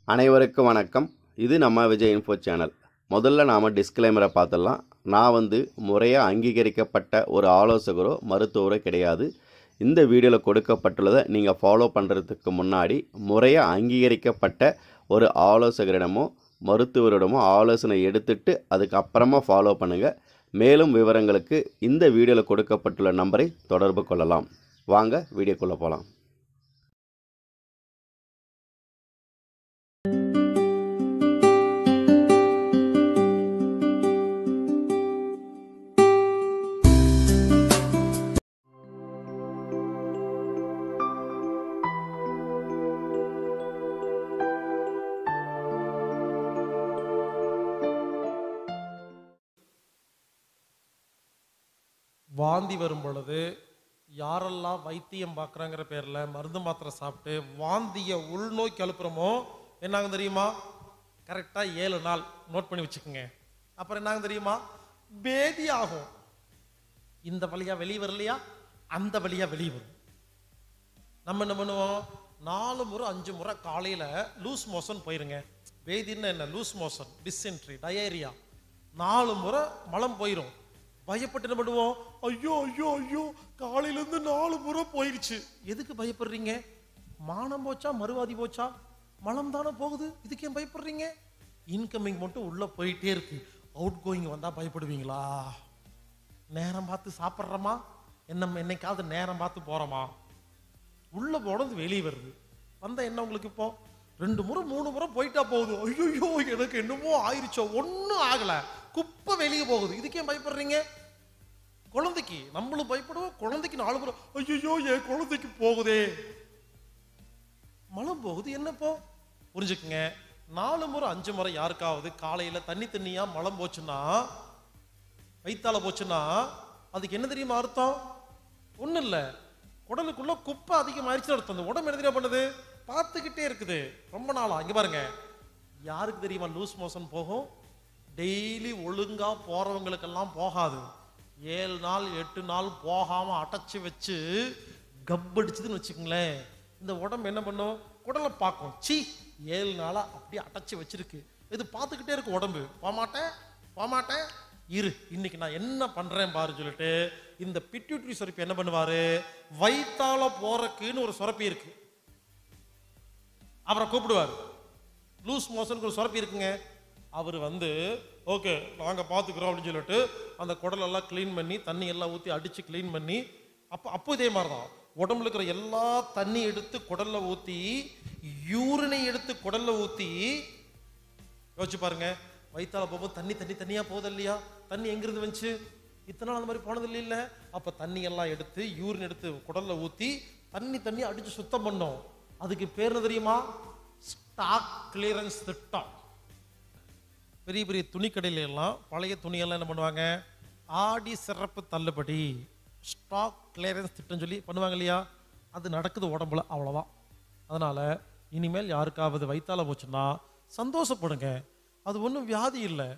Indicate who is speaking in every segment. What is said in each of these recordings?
Speaker 1: அனைவருக்கும் வணக்கம் இது நம்ம விஜய் இன்ஃபோ சேனல் முதல்ல நாம் டிஸ்க்ளைமரை பார்த்துடலாம் நான் வந்து முறையாக அங்கீகரிக்கப்பட்ட ஒரு ஆலோசகரோ மருத்துவரோ கிடையாது இந்த வீடியோவில் கொடுக்கப்பட்டுள்ளதை நீங்கள் ஃபாலோ பண்ணுறதுக்கு முன்னாடி முறையாக அங்கீகரிக்கப்பட்ட ஒரு ஆலோசகரிடமோ மருத்துவரிடமோ ஆலோசனை எடுத்துட்டு அதுக்கப்புறமா ஃபாலோ பண்ணுங்கள் மேலும் விவரங்களுக்கு இந்த வீடியோவில் கொடுக்கப்பட்டுள்ள நம்பரை தொடர்பு கொள்ளலாம் வாங்க வீடியோக்குள்ளே போகலாம்
Speaker 2: வாந்தி வரும் பொழுது யாரெல்லாம் வைத்தியம் பார்க்குறாங்கிற பேரில் மருந்து மாத்திரை சாப்பிட்டு வாந்தியை உள்நோக்கி அழுப்புறோமோ என்னாகும் தெரியுமா கரெக்டாக ஏழு நாள் நோட் பண்ணி வச்சுக்கோங்க அப்புறம் என்னாகும் தெரியுமா பேதி ஆகும் இந்த வழியாக வெளியே வரலையா அந்த வழியாக வெளியே வரும் நம்ம என்ன பண்ணுவோம் நாலு முறை அஞ்சு முறை காலையில் லூஸ் மோஷன் போயிருங்க பேதின்னா என்ன லூஸ் மோஷன் டிசென்ட்ரி டயேரியா நாலு முறை மலம் போயிடும் பயப்பட்டு என்ன பண்ணுவோம் ஐயோ ஐயோ ஐயோ காலையிலேருந்து நாலு முறை போயிருச்சு எதுக்கு பயப்படுறீங்க மானம் போச்சா மறுவாதி போச்சா மலம் தானே போகுது இதுக்கு ஏன் பயப்படுறீங்க இன்கமிங் மட்டும் உள்ளே போயிட்டே இருக்கு அவுட் கோயிங் வந்தால் பயப்படுவீங்களா நேரம் பார்த்து சாப்பிட்றோமா என்ன என்னைக்காவது நேரம் பார்த்து போகிறோமா உள்ள போனது வெளியே வருது வந்தா என்ன உங்களுக்கு இப்போ ரெண்டு முறை மூணு முறை போயிட்டா போகுது ஐயோ எனக்கு என்னமோ ஆயிருச்சோ ஒன்றும் ஆகல குப்பை வெளியே போகுது இதுக்கு ஏன் பயப்படுறீங்க குழந்தைக்கு நம்மளும் பயப்படுவோம் குழந்தைக்கு நாலு முறை ஐயோ என் குழந்தைக்கு போகுதே மலம் போகுது என்னப்போ புரிஞ்சுக்குங்க நாலு முறை அஞ்சு முறை யாருக்காவது காலையில தண்ணி தண்ணியா மலம் போச்சுன்னா வயித்தால போச்சுன்னா அதுக்கு என்ன தெரியுமா அர்த்தம் ஒன்றும் இல்லை உடலுக்குள்ள குப்பை அதிகமாயிருச்சுன்னு அர்த்தம் அந்த உடம்பு என்ன தெரியுமா பண்ணுது பார்த்துக்கிட்டே இருக்குது ரொம்ப நாளா இங்க பாருங்க யாருக்கு தெரியுமா லூஸ் மோஷன் போகும் டெய்லி ஒழுங்கா போறவங்களுக்கெல்லாம் போகாது ஏழு நாள் எட்டு நாள் போகாம அடைச்சு வச்சு கப்படிச்சுதுன்னு வச்சுக்கோங்களேன் இந்த உடம்பு என்ன பண்ணும் குடலை பார்க்கும் சீ ஏழு நாளா அப்படியே அடைச்சு வச்சிருக்கு இது பார்த்துக்கிட்டே இருக்கு உடம்பு போமாட்டேன் போமாட்டேன் இரு இன்னைக்கு நான் என்ன பண்றேன் பாரு சொல்லிட்டு இந்த பிட்யூட்ரி சுரப்பி என்ன பண்ணுவாரு வயித்தால போறக்குன்னு ஒரு சுரப்பி இருக்கு அவரை கூப்பிடுவார் லூஸ் மோஷனுக்கு ஒரு சுரப்பி இருக்குங்க அவர் வந்து ஓகே நாங்கள் பார்த்துக்குறோம் அப்படின்னு சொல்லிட்டு அந்த குடலெல்லாம் க்ளீன் பண்ணி தண்ணி எல்லாம் ஊற்றி அடித்து க்ளீன் பண்ணி அப்போ அப்போ இதே மாதிரி தான் உடம்புல இருக்கிற எல்லா தண்ணி எடுத்து குடல்ல ஊற்றி யூரினை எடுத்து குடல்ல ஊற்றி யோசிச்சு பாருங்க வயித்தால போகும்போது தண்ணி தண்ணி தண்ணியா போகுது இல்லையா தண்ணி எங்கிருந்து வந்துச்சு இத்தனை நாள் அந்த மாதிரி போனது இல்லை இல்ல அப்ப தண்ணி எல்லாம் எடுத்து யூரின் எடுத்து குடல்ல ஊத்தி தண்ணி தண்ணி அடிச்சு சுத்தம் பண்ணோம் அதுக்கு பேர் என்ன தெரியுமா ஸ்டாக் கிளியரன்ஸ் திட்டம் பெரிய பெரிய துணிக்கடையில எல்லாம் பழைய துணியெல்லாம் என்ன பண்ணுவாங்க ஆடி சிறப்பு தள்ளுபடி ஸ்டாக் கிளியரன்ஸ் திட்டம் சொல்லி பண்ணுவாங்க இல்லையா அது நடக்குது உடம்புல அவ்வளோதான் அதனால இனிமேல் யாருக்காவது வயித்தால போச்சுன்னா சந்தோஷப்படுங்க அது ஒன்றும் வியாதி இல்லை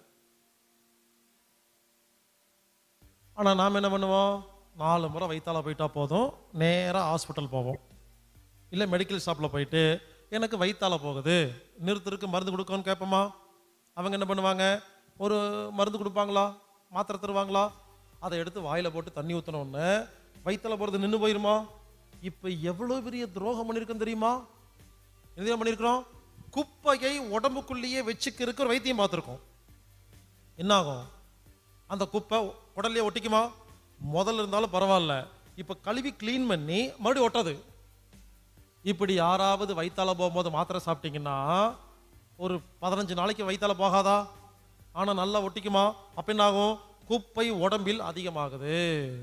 Speaker 2: ஆனால் நாம் என்ன பண்ணுவோம் நாலு முறை வயித்தால போயிட்டா போதும் நேராக ஹாஸ்பிட்டல் போவோம் இல்லை மெடிக்கல் ஷாப்பில் போயிட்டு எனக்கு வயித்தால போகுது நிறுத்தருக்கு மருந்து கொடுக்கணும்னு கேட்போமா அவங்க என்ன பண்ணுவாங்க ஒரு மருந்து கொடுப்பாங்களா மாத்திரை தருவாங்களா அதை எடுத்து வாயில் போட்டு தண்ணி ஊற்றினோடனே வயித்தால போகிறது நின்று போயிருமா இப்போ எவ்வளோ பெரிய துரோகம் பண்ணியிருக்கோம் தெரியுமா என்ன பண்ணியிருக்கிறோம் குப்பையை உடம்புக்குள்ளேயே வச்சுக்க இருக்கிற வைத்தியம் பார்த்துருக்கோம் என்ன ஆகும் அந்த குப்பை உடல்லையே ஒட்டிக்குமா முதல்ல இருந்தாலும் பரவாயில்ல இப்போ கழுவி க்ளீன் பண்ணி மறுபடியும் ஒட்டாது இப்படி யாராவது வயித்தால போகும்போது மாத்திரை சாப்பிட்டீங்கன்னா ஒரு பதினஞ்சு நாளைக்கு வயித்தால போகாதா ஆனால் நல்லா ஒட்டிக்குமா அப்போ என்ன ஆகும் குப்பை உடம்பில் அதிகமாகுது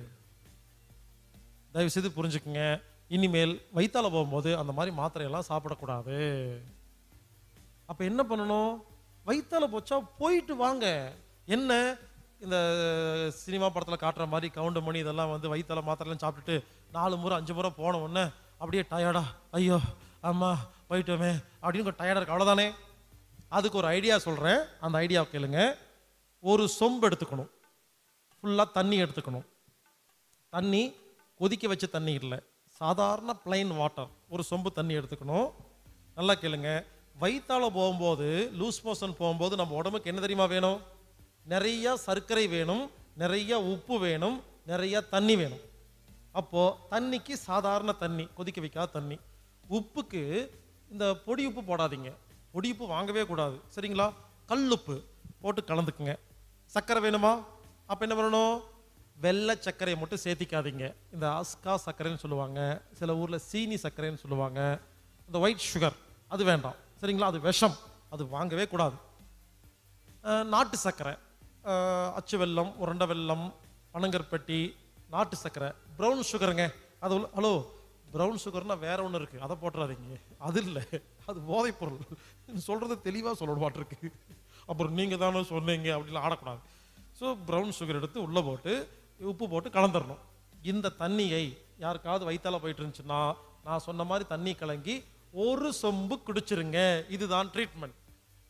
Speaker 2: தயவு செய்து புரிஞ்சுக்குங்க இனிமேல் வயித்தால போகும்போது அந்த மாதிரி மாத்திரையெல்லாம் சாப்பிடக்கூடாது அப்போ என்ன பண்ணணும் வயித்தால போச்சா போயிட்டு வாங்க என்ன இந்த சினிமா படத்தில் காட்டுற மாதிரி கவுண்ட் மணி இதெல்லாம் வந்து வயித்தால மாத்திரைலாம் சாப்பிட்டுட்டு நாலு முறை அஞ்சு முறை போன உடனே அப்படியே டயர்டா ஐயோ அம்மா போயிட்டோமே அப்படின்னு டயர்டாக இருக்கு அவ்வளோதானே அதுக்கு ஒரு ஐடியா சொல்கிறேன் அந்த ஐடியா கேளுங்க ஒரு சொம்பு எடுத்துக்கணும் ஃபுல்லாக தண்ணி எடுத்துக்கணும் தண்ணி கொதிக்க வச்ச தண்ணி இல்லை சாதாரண plain வாட்டர் ஒரு சொம்பு தண்ணி எடுத்துக்கணும் நல்லா கேளுங்க வயிற்றால போகும்போது லூஸ் மோஷன் போகும்போது நம்ம உடம்புக்கு என்ன தெரியுமா வேணும் நிறைய சர்க்கரை வேணும் நிறைய உப்பு வேணும் நிறைய தண்ணி வேணும் அப்போ தண்ணிக்கு சாதாரண தண்ணி கொதிக்க வைக்காத தண்ணி உப்புக்கு இந்த பொடி உப்பு போடாதீங்க பொடி உப்பு வாங்கவே கூடாது சரிங்களா கல்லுப்பு போட்டு கலந்துக்குங்க சர்க்கரை வேணுமா அப்போ என்ன பண்ணணும் வெள்ளை சர்க்கரையை மட்டும் சேர்த்திக்காதீங்க இந்த அஸ்கா சர்க்கரைன்னு சொல்லுவாங்க சில ஊரில் சீனி சர்க்கரைன்னு சொல்லுவாங்க இந்த ஒயிட் சுகர் அது வேண்டாம் சரிங்களா அது விஷம் அது வாங்கவே கூடாது அஹ், நாட்டு சர்க்கரை அஹ், அச்சு வெல்லம் உருண்டை வெல்லம் பனங்கற்பட்டி நாட்டு சர்க்கரை ப்ரௌன் சுகருங்க அது உள்ள ஹலோ ப்ரௌன் சுகர்னா வேற ஒன்று இருக்குது அதை போட்டுறாதீங்க அது இல்லை அது போதைப் பொருள் சொல்கிறது தெளிவாக சொல்ல மாட்டிருக்கு அப்புறம் நீங்கள் தானே சொன்னீங்க அப்படிலாம் ஆடக்கூடாது ஸோ ப்ரௌன் சுகர் எடுத்து உள்ளே போட்டு உப்பு போட்டு கலந்துடணும் இந்த தண்ணியை யாருக்காவது வயித்தால போயிட்டு இருந்துச்சுன்னா நான் சொன்ன மாதிரி தண்ணி கலங்கி ஒரு சொம்பு குடிச்சிருங்க இதுதான் ட்ரீட்மெண்ட்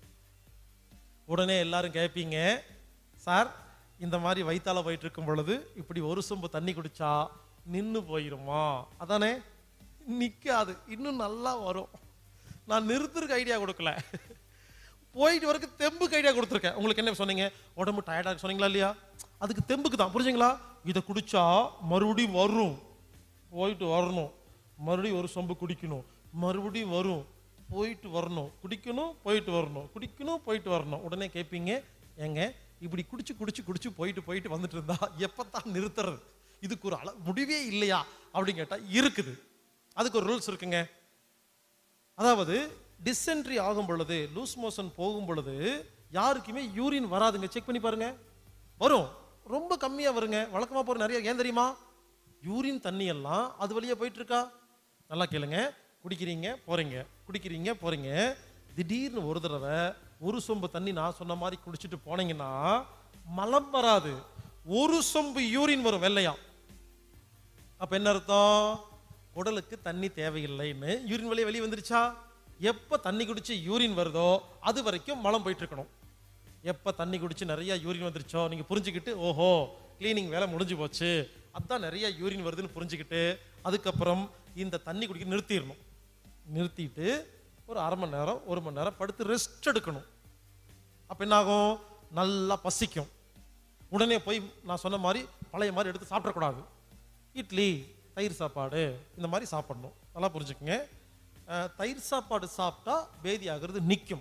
Speaker 2: உடனே எல்லாரும் கேட்பீங்க சார் இந்த மாதிரி வயித்தால போயிட்டு இருக்கும் பொழுது இப்படி ஒரு சொம்பு தண்ணி குடிச்சா நின்னு போயிருமா அதானே நிக்காது இன்னும் நல்லா வரும் நான் நிறுத்துறதுக்கு ஐடியா கொடுக்கல போயிட்டு வரைக்கும் தெம்புக்கு ஐடியா கொடுத்துருக்கேன் உங்களுக்கு என்ன சொன்னீங்க உடம்பு டயர்டாக சொன்னீங்களா இல்லையா அதுக்கு தெம்புக்கு தான் புரிஞ்சுங்களா இதை குடிச்சா மறுபடியும் வரும் போயிட்டு வரணும் மறுபடியும் ஒரு சொம்பு குடிக்கணும் மறுபடியும் வரும் போயிட்டு வரணும் குடிக்கணும் போயிட்டு வரணும் குடிக்கணும் போயிட்டு வரணும் உடனே கேட்பீங்க ஏங்க இப்படி குடிச்சு குடிச்சு குடிச்சு போயிட்டு போயிட்டு வந்துட்டு இருந்தா எப்பத்தான் நிறுத்துறது இதுக்கு ஒரு அள முடிவே இல்லையா அப்படின்னு கேட்டா இருக்குது அதுக்கு ஒரு ரூல்ஸ் இருக்குங்க அதாவது டிசென்ட்ரி ஆகும் பொழுது லூஸ் மோஷன் போகும் பொழுது யாருக்குமே யூரின் வராதுங்க செக் பண்ணி பாருங்க வரும் ரொம்ப கம்மியா வருங்க வழக்கமா போற நிறைய ஏன் தெரியுமா யூரின் தண்ணி எல்லாம் அது வழியா போயிட்டு இருக்கா நல்லா கேளுங்க குடிக்கிறீங்க போறீங்க குடிக்கிறீங்க போறீங்க திடீர்னு ஒரு தடவை ஒரு சொம்பு தண்ணி நான் சொன்ன மாதிரி குடிச்சிட்டு போனீங்கன்னா மலம் வராது ஒரு சொம்பு யூரின் வரும் வெள்ளையா அப்ப என்ன அர்த்தம் உடலுக்கு தண்ணி தேவையில்லைன்னு யூரின் வழியே வெளியே வந்துருச்சா எப்ப தண்ணி குடிச்சு யூரின் வருதோ அது வரைக்கும் மலம் போயிட்டு இருக்கணும் எப்ப தண்ணி குடிச்சு நிறைய யூரின் வந்துருச்சோ நீங்க புரிஞ்சுக்கிட்டு ஓஹோ க்ளீனிங் வேலை முடிஞ்சு போச்சு அதான் நிறைய யூரின் வருதுன்னு புரிஞ்சுக்கிட்டு அதுக்கப்புறம் இந்த தண்ணி குடிக்க நிறுத்திடணும் நிறுத்திட்டு ஒரு அரை மணி நேரம் ஒரு மணி நேரம் படுத்து ரெஸ்ட் எடுக்கணும் அப்ப என்ன ஆகும் நல்லா பசிக்கும் உடனே போய் நான் சொன்ன மாதிரி பழைய மாதிரி எடுத்து சாப்பிடக்கூடாது இட்லி தயிர் சாப்பாடு இந்த மாதிரி சாப்பிடணும் நல்லா புரிஞ்சுக்குங்க அஹ், தயிர் சாப்பாடு சாப்பிட்டா பேதி ஆகிறது நிற்கும்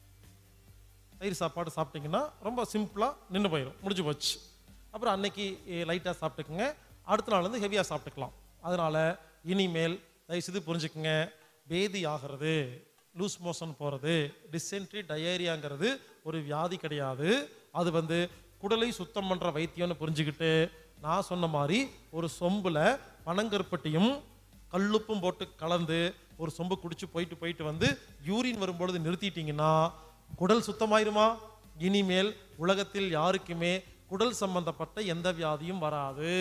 Speaker 2: தயிர் சாப்பாடு சாப்பிட்டீங்கன்னா ரொம்ப சிம்பிளாக நின்று போயிடும் முடிஞ்சு போச்சு அப்புறம் அன்னைக்கு லைட்டாக சாப்பிட்டுக்குங்க அடுத்த நாள் வந்து ஹெவியாக சாப்பிட்டுக்கலாம் அதனால இனிமேல் தயவுசெய்து புரிஞ்சுக்குங்க பேதி ஆகிறது லூஸ் மோஷன் போகிறது டிசென்ட்ரி டயேரியாங்கிறது ஒரு வியாதி கிடையாது அது வந்து குடலை சுத்தம் பண்ணுற வைத்தியம்னு புரிஞ்சுக்கிட்டு நான் சொன்ன மாதிரி ஒரு சொம்பில் பனங்கருப்பட்டியும் கல்லுப்பும் போட்டு கலந்து ஒரு சொம்பு குடிச்சு போயிட்டு போயிட்டு வந்து யூரின் வரும்பொழுது நிறுத்திட்டீங்கன்னா குடல் சுத்தமாயிருமா இனிமேல் உலகத்தில் யாருக்குமே குடல் சம்பந்தப்பட்ட எந்த வியாதியும் வராது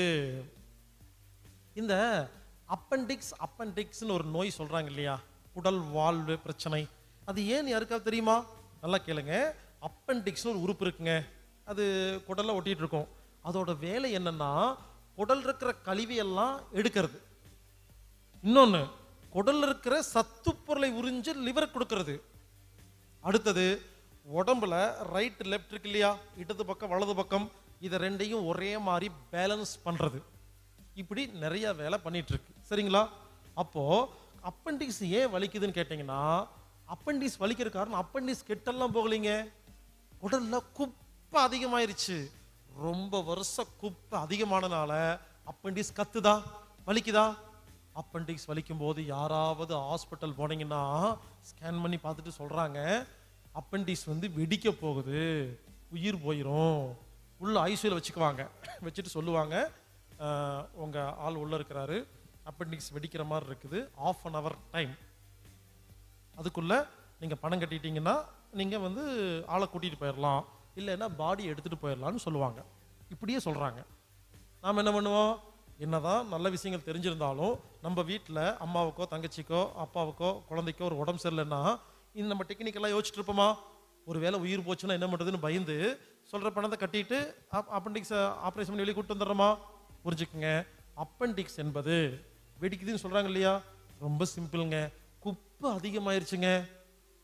Speaker 2: இந்த அப்பெண்டிக்ஸ் அப்பெண்டிக்ஸ்னு ஒரு நோய் சொல்றாங்க இல்லையா குடல் வாழ்வு பிரச்சனை அது ஏன் யாருக்காவது தெரியுமா நல்லா கேளுங்க அப்பெண்டிக்ஸ்னு ஒரு உறுப்பு இருக்குங்க அது குடல்ல ஒட்டிட்டு இருக்கும் அதோட வேலை என்னன்னா குடல் இருக்கிற கழிவையெல்லாம் எடுக்கிறது இன்னொன்னு குடல்ல இருக்கிற சத்து பொருளை உறிஞ்சு லிவர் கொடுக்கிறது அடுத்தது உடம்புல ரைட் லெஃப்ட் இருக்கு இல்லையா இடது பக்கம் வலது பக்கம் இதை ரெண்டையும் ஒரே மாதிரி பேலன்ஸ் பண்றது இப்படி நிறைய வேலை பண்ணிட்டு இருக்கு சரிங்களா அப்போ அப்பெண்டிக்ஸ் ஏன் வலிக்குதுன்னு கேட்டிங்கன்னா அப்பெண்டிக்ஸ் வலிக்கிற காரணம் அப்பெண்டிக்ஸ் கெட்டெல்லாம் போகலைங்க உடல்ல குப்பை அதிகமாயிருச்சு ரொம்ப வருஷ குப்பை அதிகமானனால அப்பெண்டிக்ஸ் கத்துதா வலிக்குதா அப்பெண்டிக்ஸ் வலிக்கும் போது யாராவது ஹாஸ்பிட்டல் போனீங்கன்னா ஸ்கேன் பண்ணி பார்த்துட்டு சொல்றாங்க அப்பெண்டிக்ஸ் வந்து வெடிக்க போகுது உயிர் போயிடும் உள்ள ஐசியூல வச்சுக்குவாங்க வச்சுட்டு சொல்லுவாங்க "அஹ், உங்க ஆள் உள்ள இருக்கிறாரு அப்பெண்டிக்ஸ் வெடிக்கிற மாதிரி இருக்குது ஆஃப் அன் ஹவர் டைம் அதுக்குள்ள நீங்க பணம் கட்டிட்டீங்கன்னா நீங்க வந்து ஆளை கூட்டிட்டு போயிடலாம் இல்லைன்னா பாடி எடுத்துட்டு போயிடலாம்னு சொல்லுவாங்க இப்படியே சொல்றாங்க நாம் என்ன பண்ணுவோம் என்னதான் நல்ல விஷயங்கள் தெரிஞ்சிருந்தாலும் நம்ம வீட்டில் அம்மாவுக்கோ தங்கச்சிக்கோ அப்பாவுக்கோ குழந்தைக்கோ ஒரு உடம்பு சரியில்லைன்னா இந்த நம்ம டெக்னிக்கெல்லாம் யோசிச்சுட்டு இருப்போமா ஒரு வேளை உயிர் போச்சுன்னா என்ன பண்ணுறதுன்னு பயந்து சொல்கிற பணத்தை கட்டிட்டு அப்பெண்டிக்ஸ் ஆப்ரேஷன் பண்ணி வெளியே கூட்டு வந்துடுறோமா புரிஞ்சுக்குங்க அப்பெண்டிக்ஸ் என்பது வெடிக்குதுன்னு சொல்கிறாங்க இல்லையா ரொம்ப சிம்பிளுங்க குப்பை அதிகமாயிருச்சுங்க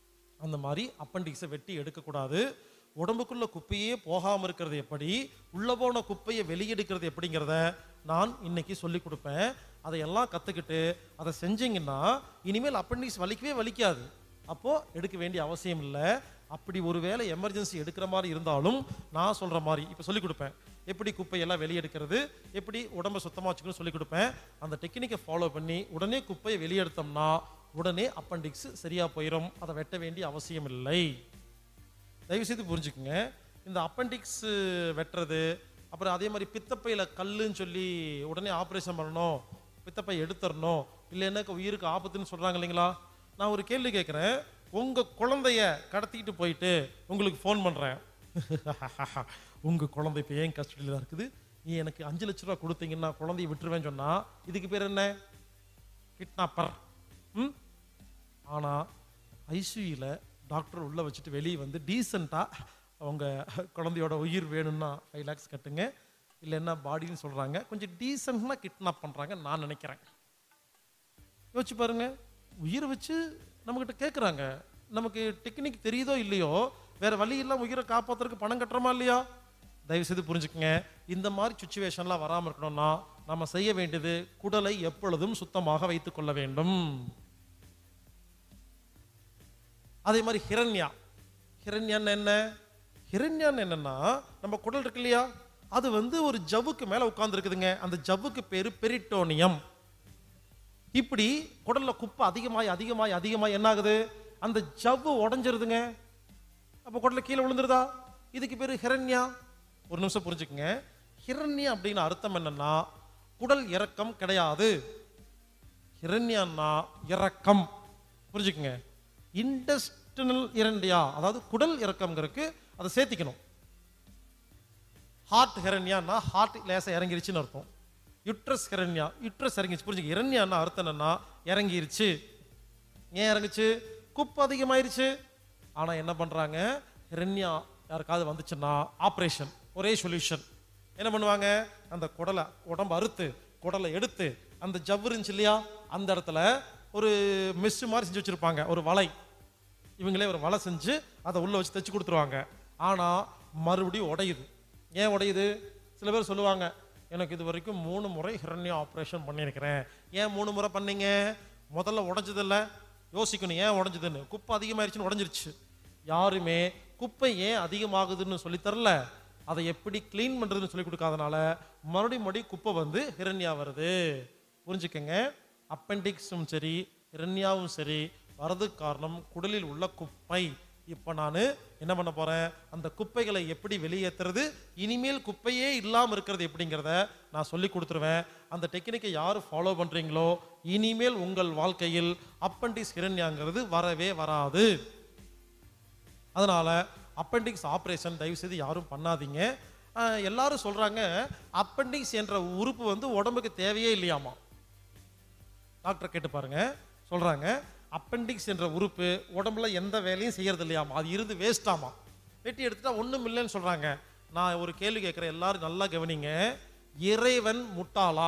Speaker 2: அந்த மாதிரி அப்பண்டிக்ஸை வெட்டி எடுக்கக்கூடாது உடம்புக்குள்ள குப்பையே போகாமல் இருக்கிறது எப்படி உள்ள போன குப்பையை வெளியெடுக்கிறது எப்படிங்கிறத நான் இன்னைக்கு சொல்லி கொடுப்பேன் அதையெல்லாம் கற்றுக்கிட்டு அதை செஞ்சீங்கன்னா இனிமேல் அப்பண்டிக்ஸ் வலிக்கவே வலிக்காது அப்போது எடுக்க வேண்டிய அவசியம் இல்லை அப்படி ஒருவேளை எமர்ஜென்சி எடுக்கிற மாதிரி இருந்தாலும் நான் சொல்கிற மாதிரி இப்போ சொல்லிக் கொடுப்பேன் எப்படி குப்பையெல்லாம் வெளியெடுக்கிறது எப்படி உடம்பை சுத்தமாக வச்சுக்கணும்னு சொல்லிக் கொடுப்பேன் அந்த டெக்னிக்கை ஃபாலோ பண்ணி உடனே குப்பையை வெளியெடுத்தோம்னா உடனே அப்பண்டிக்ஸ் சரியாக போயிடும் அதை வெட்ட வேண்டிய அவசியம் இல்லை தயவுசெய்து புரிஞ்சுக்குங்க இந்த அப்பண்டிக்ஸ் வெட்டுறது அப்புறம் அதே மாதிரி பித்தப்பையில் கல்லுன்னு சொல்லி உடனே ஆப்ரேஷன் பண்ணணும் பித்தப்பை எடுத்துடணும் இல்லைன்னா உயிருக்கு ஆபத்துன்னு சொல்கிறாங்க இல்லைங்களா நான் ஒரு கேள்வி கேட்குறேன் உங்கள் குழந்தைய கடத்திக்கிட்டு போயிட்டு உங்களுக்கு ஃபோன் பண்ணுறேன் உங்கள் குழந்தை இப்போ ஏன் கஸ்டடியில் தான் இருக்குது நீ எனக்கு அஞ்சு லட்ச ரூபா கொடுத்தீங்கன்னா குழந்தைய விட்டுருவேன்னு சொன்னால் இதுக்கு பேர் என்ன கிட்னாப்பர் ம் ஆனால் ஐசியூவில் டாக்டர் உள்ளே வச்சுட்டு வெளியே வந்து டீசெண்டாக அவங்க குழந்தையோட உயிர் வேணும்னா ஃபைவ் லேக்ஸ் கட்டுங்க இல்லைன்னா பாடின்னு சொல்கிறாங்க கொஞ்சம் டீசெண்டாக கிட்னாப் பண்ணுறாங்க நான் நினைக்கிறேன் யோசிச்சு பாருங்க உயிரை வச்சு நம்மக்கிட்ட கேட்குறாங்க நமக்கு டெக்னிக் தெரியுதோ இல்லையோ வேற வழி இல்லாம உயிரை காப்பாத்துறதுக்கு பணம் கட்டுறோமா இல்லையா தயவு செய்து புரிஞ்சுக்கங்க இந்த மாதிரி சுச்சுவேஷன்லாம் வராமல் இருக்கணும்னா நம்ம செய்ய வேண்டியது குடலை எப்பொழுதும் சுத்தமாக வைத்துக் கொள்ள வேண்டும் அதே மாதிரி ஹிரண்யா ஹிரண்யான்னு என்ன ஹிரண்யான்னு என்னன்னா நம்ம குடல் இருக்கு இல்லையா அது வந்து ஒரு ஜவ்வுக்கு மேல உட்கார்ந்துருக்குதுங்க அந்த ஜவ்வுக்கு பேரு பெரிட்டோனியம் இப்படி குடல்ல குப்பை அதிகமாய் அதிகமாய் அதிகமாய் என்ன ஆகுது அந்த ஜவ்வு உடஞ்சிருதுங்க அப்போ குடல்ல கீழே விழுந்துருதா இதுக்கு பேரு ஹிரண்யா ஒரு நிமிஷம் புரிஞ்சுக்குங்க ஹிரண்யா அப்படின்னு அர்த்தம் என்னன்னா குடல் இறக்கம் கிடையாது ஹிரண்யான்னா இறக்கம் புரிஞ்சுக்குங்க இண்டஸ்டினல் இரண்டியா அதாவது குடல் இறக்கம்ங்கிறதுக்கு அதை சேர்த்திக்கணும் ஹார்ட் ஹெரண்யான்னா ஹார்ட் லேசாக இறங்கிருச்சுன்னு அர்த்தம் யுட்ரஸ் ஹெரண்யா யுட்ரஸ் இறங்கிச்சு புரிஞ்சுக்க இரண்யான்னா அர்த்தம் என்னன்னா இறங்கிருச்சு ஏன் இறங்குச்சு குப்பு அதிகமாயிருச்சு ஆனால் என்ன பண்ணுறாங்க ஹிரண்யா யாருக்காவது வந்துச்சுன்னா ஆப்ரேஷன் ஒரே சொல்யூஷன் என்ன பண்ணுவாங்க அந்த குடலை உடம்பு அறுத்து குடலை எடுத்து அந்த ஜவ்வு இருந்துச்சு இல்லையா அந்த இடத்துல ஒரு மெஸ் மாதிரி செஞ்சு வச்சிருப்பாங்க ஒரு வலை இவங்களே ஒரு வலை செஞ்சு அதை உள்ள வச்சு தைச்சு கொடுத்துருவாங்க ஆனால் மறுபடியும் உடையுது ஏன் உடையுது சில பேர் சொல்லுவாங்க எனக்கு இது வரைக்கும் மூணு முறை ஹிரண்யா ஆப்ரேஷன் பண்ணியிருக்கிறேன் ஏன் மூணு முறை பண்ணீங்க முதல்ல உடஞ்சதில்ல யோசிக்கணும் ஏன் உடஞ்சதுன்னு குப்பை அதிகமாயிருச்சுன்னு உடஞ்சிருச்சு யாருமே குப்பை ஏன் அதிகமாகுதுன்னு சொல்லித் தரல அதை எப்படி க்ளீன் பண்ணுறதுன்னு சொல்லி கொடுக்காதனால மறுபடியும் மறுபடியும் குப்பை வந்து ஹிரண்யா வருது புரிஞ்சுக்கங்க அப்பெண்டிக்ஸும் சரி ஹிரண்யாவும் சரி வரதுக்கு காரணம் குடலில் உள்ள குப்பை இப்போ நான் என்ன பண்ண போறேன் அந்த குப்பைகளை எப்படி வெளியேற்றுறது இனிமேல் குப்பையே இல்லாமல் இருக்கிறது எப்படிங்கிறத நான் சொல்லி கொடுத்துருவேன் அந்த டெக்னிக்கை யார் ஃபாலோ பண்ணுறீங்களோ இனிமேல் உங்கள் வாழ்க்கையில் அப்பண்டிக்ஸ் ஹிரண்யாங்கிறது வரவே வராது அதனால அப்பெண்டிக்ஸ் ஆப்ரேஷன் தயவு செய்து யாரும் பண்ணாதீங்க ஆஹ் எல்லாரும் சொல்றாங்க அப்பெண்டிக்ஸ் என்ற உறுப்பு வந்து உடம்புக்கு தேவையே இல்லையாமா டாக்டர் கேட்டு பாருங்க சொல்றாங்க அப்பெண்டிக்ஸ் என்ற உறுப்பு உடம்புல எந்த வேலையும் செய்யறது இல்லையாமா அது இருந்து வேஸ்டாமா வெட்டி எடுத்துட்டா ஒண்ணும் இல்லைன்னு சொல்றாங்க நான் ஒரு கேள்வி கேட்குறேன் எல்லாரும் நல்லா கவனிங்க இறைவன் முட்டாளா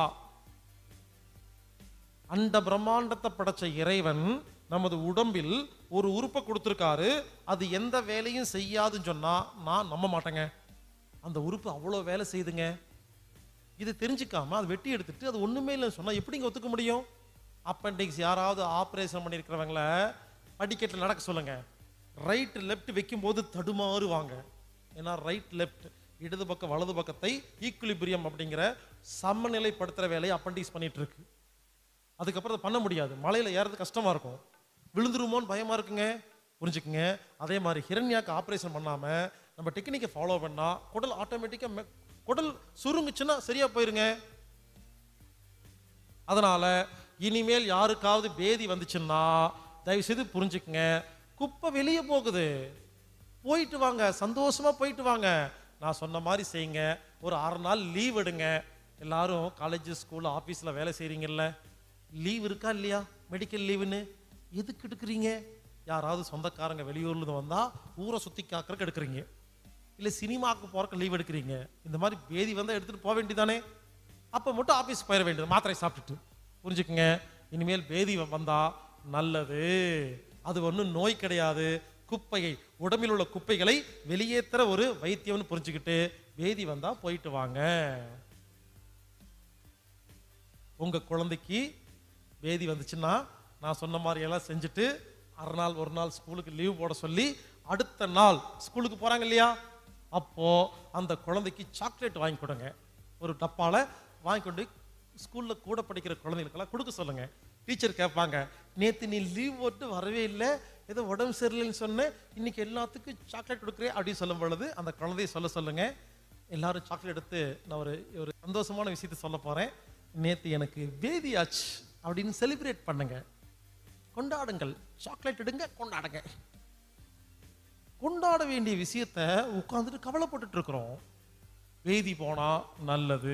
Speaker 2: அந்த பிரம்மாண்டத்தை படைச்ச இறைவன் நமது உடம்பில் ஒரு உறுப்பை கொடுத்துருக்காரு அது எந்த வேலையும் செய்யாதுன்னு சொன்னா நான் நம்ப மாட்டேங்க அந்த உறுப்பு அவ்வளோ வேலை செய்யுதுங்க இது தெரிஞ்சுக்காம அது வெட்டி எடுத்துட்டு அது ஒண்ணுமே இல்லைன்னு சொன்னா எப்படிங்க ஒத்துக்க முடியும் அப்பெண்டிக்ஸ் யாராவது ஆப்ரேஷன் பண்ணியிருக்கிறவங்கள படிக்கட்டில் நடக்க சொல்லுங்க ரைட் லெஃப்ட் வைக்கும்போது தடுமாறுவாங்க ஏன்னா ரைட் லெஃப்ட் இடது பக்கம் வலது பக்கத்தை ஈக்குலிபிரியம் அப்படிங்கிற சமநிலைப்படுத்துற வேலையை அப்பெண்டிக்ஸ் பண்ணிட்டு இருக்கு அதுக்கப்புறம் அதை பண்ண முடியாது மலையில ஏறது கஷ்டமா இருக்கும் விழுந்துருமோன்னு பயமா இருக்குங்க புரிஞ்சுக்குங்க அதே மாதிரி ஹிரண்யாக்கு ஆப்ரேஷன் பண்ணாம நம்ம டெக்னிக்கை ஃபாலோ பண்ணா குடல் ஆட்டோமேட்டிக்கா குடல் சுருங்குச்சுன்னா சரியா போயிருங்க அதனால இனிமேல் யாருக்காவது பேதி வந்துச்சுன்னா தயவு செய்து புரிஞ்சுக்குங்க குப்பை வெளியே போகுது போயிட்டு வாங்க சந்தோஷமா போயிட்டு வாங்க நான் சொன்ன மாதிரி செய்யுங்க ஒரு அரை நாள் லீவ் எடுங்க எல்லாரும் காலேஜ் ஸ்கூல் ஆஃபீஸில் வேலை செய்கிறீங்கல்ல லீவ் இருக்கா இல்லையா மெடிக்கல் லீவுன்னு எதுக்கு எடுக்கிறீங்க யாராவது சொந்தக்காரங்க வெளியூர்ல இருந்து வந்தா ஊரை சுத்தி காக்கறக்கு எடுக்கிறீங்க இல்லை சினிமாவுக்கு போறக்கு லீவ் எடுக்கிறீங்க இந்த மாதிரி பேதி வந்தா எடுத்துட்டு போக வேண்டியதானே அப்போ மட்டும் ஆஃபீஸ் போயிட வேண்டியது மாத்திரை சாப்பிட்டுட்டு புரிஞ்சுக்குங்க இனிமேல் பேதி வ- வந்தா நல்லது அது ஒன்றும் நோய் கிடையாது குப்பையை உடம்பில் உள்ள குப்பைகளை வெளியேற்றுற ஒரு வைத்தியம்னு புரிஞ்சுக்கிட்டு வேதி வந்தா போயிட்டு வாங்க உங்க குழந்தைக்கு பேதி வந்துச்சுன்னா நான் சொன்ன மாதிரி எல்லாம் செஞ்சுட்டு அரை நாள் ஒரு நாள் ஸ்கூலுக்கு லீவ் போட சொல்லி அடுத்த நாள் ஸ்கூலுக்கு போறாங்க இல்லையா அப்போ அந்த குழந்தைக்கு சாக்லேட் வாங்கி கொடுங்க ஒரு டப்பால வாங்கி கொண்டு ஸ்கூல்ல கூட படிக்கிற குழந்தைகளுக்கெல்லாம் கொடுக்க சொல்லுங்க டீச்சர் கேட்பாங்க நேத்து நீ லீவ் போட்டு வரவே இல்லை ஏதோ உடம்பு சரியில்லைன்னு சொன்னேன் இன்னைக்கு எல்லாத்துக்கும் சாக்லேட் கொடுக்குறேன் அப்படின்னு சொல்லும் பொழுது அந்த குழந்தைய சொல்ல சொல்லுங்க எல்லாரும் சாக்லேட் எடுத்து நான் ஒரு ஒரு சந்தோஷமான விஷயத்த சொல்ல போறேன் நேத்து எனக்கு பேதி ஆச்சு அப்படின்னு செலிப்ரேட் பண்ணுங்க கொண்டாடுங்கள் சாக்லேட் எடுங்க கொண்டாடுங்க கொண்டாட வேண்டிய விஷயத்த உட்கார்ந்துட்டு கவலைப்பட்டுட்டு இருக்கிறோம் வேதி போனா நல்லது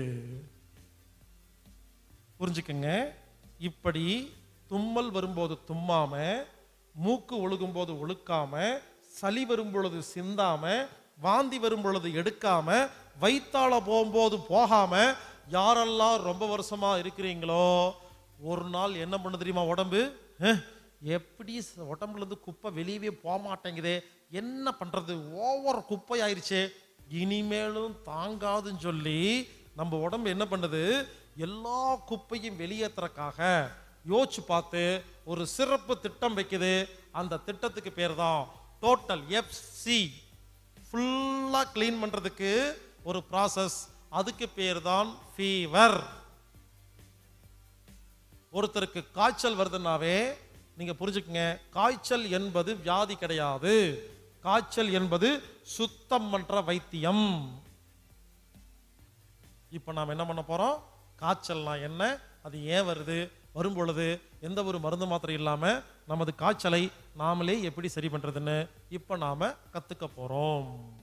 Speaker 2: புரிஞ்சுக்கங்க இப்படி தும்மல் வரும்போது தும்மாம மூக்கு ஒழுகும் போது ஒழுக்காம சளி வரும் பொழுது சிந்தாம வாந்தி வரும் பொழுது எடுக்காம வைத்தாள போகும்போது போகாம யாரெல்லாம் ரொம்ப வருஷமா இருக்கிறீங்களோ ஒரு நாள் என்ன பண்ணு தெரியுமா உடம்பு அஹ், எப்படி ச- உடம்புல இருந்து குப்பை வெளியவே போக மாட்டேங்குதே என்ன பண்றது ஓவர் குப்பை ஆயிருச்சே இனிமேலும் தாங்காதுன்னு சொல்லி நம்ம உடம்பு என்ன பண்ணுது எல்லா குப்பையும் வெளியேற்றுறக்காக யோசிச்சு பார்த்து ஒரு சிறப்பு திட்டம் வைக்குது அந்த திட்டத்துக்கு பேர் தான் டோட்டல் எஃப்சி ஃபுல்லாக க்ளீன் பண்ணுறதுக்கு ஒரு ப்ராசஸ் அதுக்கு பேர் தான் ஃபீவர் ஒருத்தருக்கு காய்ச்சல் வருதுன்னாவே நீங்க புரிஞ்சுக்கங்க காய்ச்சல் என்பது வியாதி கிடையாது காய்ச்சல் என்பது சுத்தம் பண்ற வைத்தியம் இப்போ நாம் என்ன பண்ண போறோம் காய்ச்சல்னா என்ன அது ஏன் வருது வரும் பொழுது எந்த ஒரு மருந்து மாத்திரை இல்லாம நமது காய்ச்சலை நாமளே எப்படி சரி பண்றதுன்னு இப்போ நாம கத்துக்க போறோம்